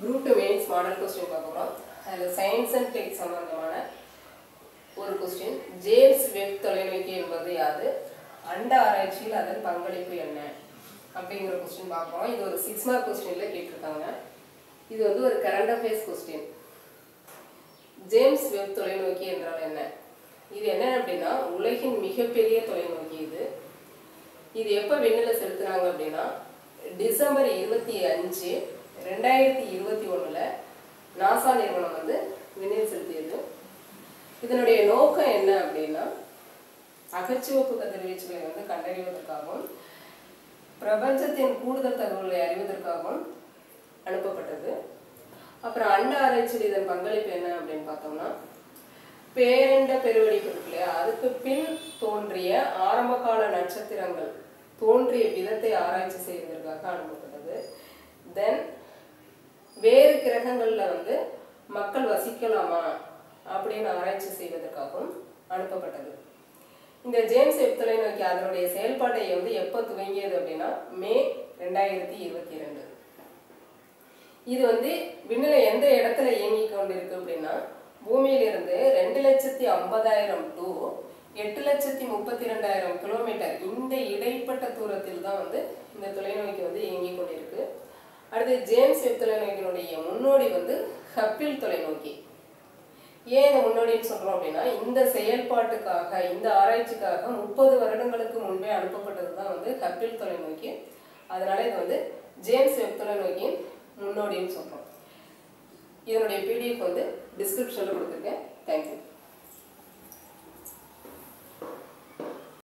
group two mains model question பார்க்க போகிறோம் அதில் சயின்ஸ் அண்ட் டெக் சம்பந்தமான ஒரு கொஸ்டின் ஜேம்ஸ் வெப் தொலைநோக்கி என்பது யாது அண்ட ஆராய்ச்சியில் அதன் பங்களிப்பு என்ன அப்படிங்கிற கொஸ்டின் பார்க்குறோம் இது ஒரு சிக்ஸ் மார்க் கொஸ்டினில் கேட்டிருக்காங்க இது வந்து ஒரு current affairs question James Webb தொலைநோக்கி என்றால் என்ன இது என்ன அப்படின்னா உலகின் மிகப்பெரிய தொலைநோக்கி இது இது எப்போ விண்ணில் செலுத்துனாங்க அப்படின்னா டிசம்பர் இருபத்தி அஞ்சு ரெண்டாயிரத்தி இருபத்தி ஒன்றில் நாசா நிறுவனம் வந்து விண்ணில் செலுத்தியது இதனுடைய நோக்கம் என்ன அப்படின்னா அகச்சிவப்பு கதிர்வீச்சுகளை வந்து கண்டறிவதற்காகவும் பிரபஞ்சத்தின் கூடுதல் தகவல்களை அறிவதற்காகவும் அனுப்பப்பட்டது அப்புறம் அண்ட ஆராய்ச்சியில் இதன் பங்களிப்பு என்ன அப்படின்னு பார்த்தோம்னா பேரண்ட பெருவெடிப்பு இருக்கு இல்லையா அதுக்கு பின் தோன்றிய ஆரம்பகால நட்சத்திரங்கள் தோன்றிய விதத்தை ஆராய்ச்சி செய்வதற்காக அனுப்பப்பட்டது தென் வேறு கிரகங்களில் வந்து மக்கள் வசிக்கலாமா அப்படின்னு ஆராய்ச்சி செய்வதற்காகவும் அனுப்பப்பட்டது இந்த ஜேம்ஸ் வெப் தொலைநோக்கி அதனுடைய செயல்பாட்டை வந்து எப்போ துவங்கியது அப்படின்னா மே ரெண்டாயிரத்தி இருபத்தி ரெண்டு இது வந்து விண்ணில எந்த இடத்துல இயங்கி கொண்டிருக்கு அப்படின்னா பூமியிலிருந்து ரெண்டு லட்சத்தி ஐம்பதாயிரம் டு எட்டு லட்சத்தி முப்பத்தி ரெண்டாயிரம் கிலோமீட்டர் இந்த இடைப்பட்ட தூரத்தில் தான் வந்து இந்த தொலைநோக்கி வந்து இயங்கி கொண்டிருக்கு அடுத்து ஜேம்ஸ் வெப் தொலைநோக்கியினுடைய முன்னோடி வந்து ஹப்பிள் தொலைநோக்கி ஏன் இதை முன்னோடின்னு சொல்றோம் அப்படின்னா இந்த செயல்பாட்டுக்காக இந்த ஆராய்ச்சிக்காக முப்பது வருடங்களுக்கு முன்பே அனுப்பப்பட்டது தான் வந்து ஹப்பிள் தொலைநோக்கி அதனால இது வந்து ஜேம்ஸ் வெப் தொலைநோக்கியின் முன்னோடின்னு சொல்றோம் இதனுடைய பிடிஎஃப் வந்து டிஸ்கிரிப்ஷனில் கொடுத்துருக்கேன் தேங்க்யூ